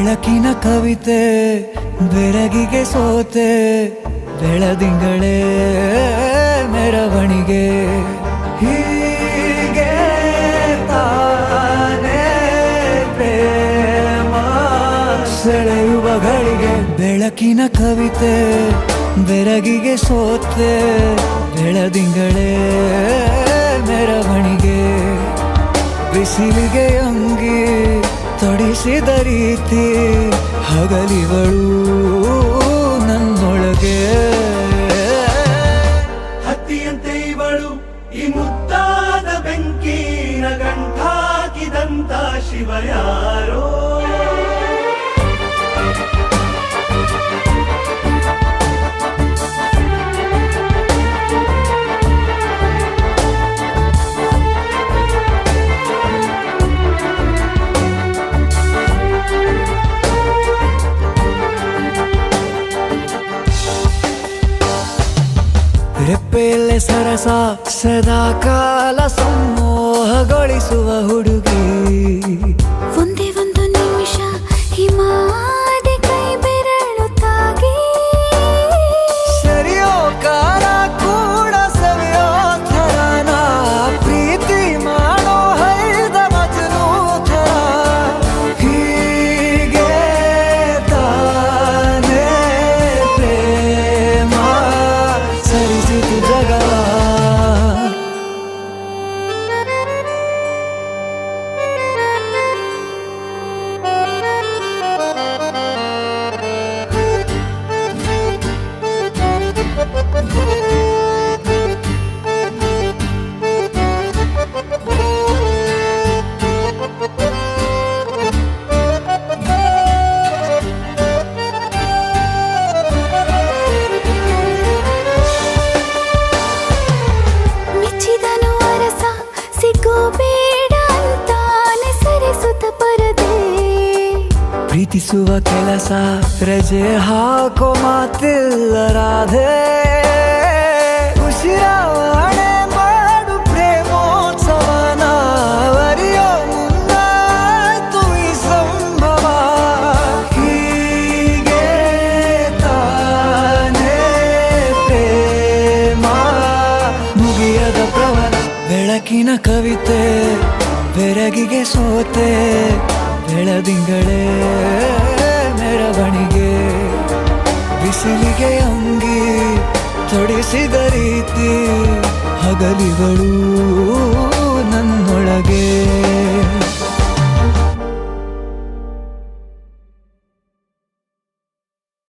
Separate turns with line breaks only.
ಬೆಳಕಿನ ಕವಿತೆ ಬೆರಗಿಗೆ ಸೋತೆ ಬೆಳದಿಂಗಳೇ ಮೆರವಣಿಗೆ ಹೀಗೆ ತಾನೇ ಪ್ರೇಮ ಸೆಳೆಯುವ ಗಳಿಗೆ ಬೆಳಕಿನ ಕವಿತೆ ಬೆರಗಿಗೆ ಸೋತೆ ಬೆಳದಿಂಗಳೇ ಮೆರವಣಿಗೆ ಬಿಸಿಲಿಗೆ ಅಂಗಿ ತೊಡಿಸಿದ ರೀತಿ ಹಗಲಿಗಳು ನನ್ನೊಳಗೆ
ಹತ್ತಿಯಂತೆ ಇವಳು ಈ ಮುದ್ದಾದ ಬೆಂಕಿನ ಗಂಟಾಕಿದಂತ ಶಿವ ಯಾರೋ
ರೆಪ್ಪೆಯಲ್ಲೇ ಸರಸ ಸದಾ ಕಾಲ ಸಮೋಹಗೊಳಿಸುವ ಹುಡುಗಿ
ಒಂದೇ ಒಂದು ನಿಮಿಷ ಹಿಮಾದಿ ಕೈ ಬೆರಳು ತಾಗಿ
ಸರಿಯೋ ಕಾರ ಕೂಡ ಸವಿಯೋ ಥರನ ಪ್ರೀತಿ ಮಾಡೋ ಹೈದ ಮಜನು ಥರ ಹೀಗೆ ತಾನೇ ಪ್ರೇಮ ಸರಿಸಿತು ಜಗವ
ಮೆಚ್ಚಿದನು ಅರಸ ಸಿಗೋ ಬೇಡ ಅಂತಾನೆ ಸರಿಸುತ್ತ ಪರದೆ
ಪ್ರೀತಿಸುವ ಕೆಲಸ ರಜೆ ಹಾಕೋ ಮಾತಿಲ್ಲ ರಾಧೆ ಉಸಿರಾವಣೆ ಮಾಡು ಪ್ರೇಮೋತ್ಸವನ ಅರಿಯೋ ಮುನ್ನಾಯ್ತು ಈ ಸಂಭವ ಹೀಗೆ ತಾನೇ ಪ್ರೇಮ ಮುಗಿಯದ ಪ್ರವರ ಬೆಳಕಿನ ಕವಿತೆ ಬೆರಗಿಗೆ ಸೋತೆ ಬೆಳದಿಂಗಳೇ ಮೆರವಣಿಗೆ ಬಿಸಿಲಿಗೆ ಅಂಗಿ ತೊಡಿಸಿದ ರೀತಿ ಹಗಲಿಗಳು ನನ್ನೊಳಗೆ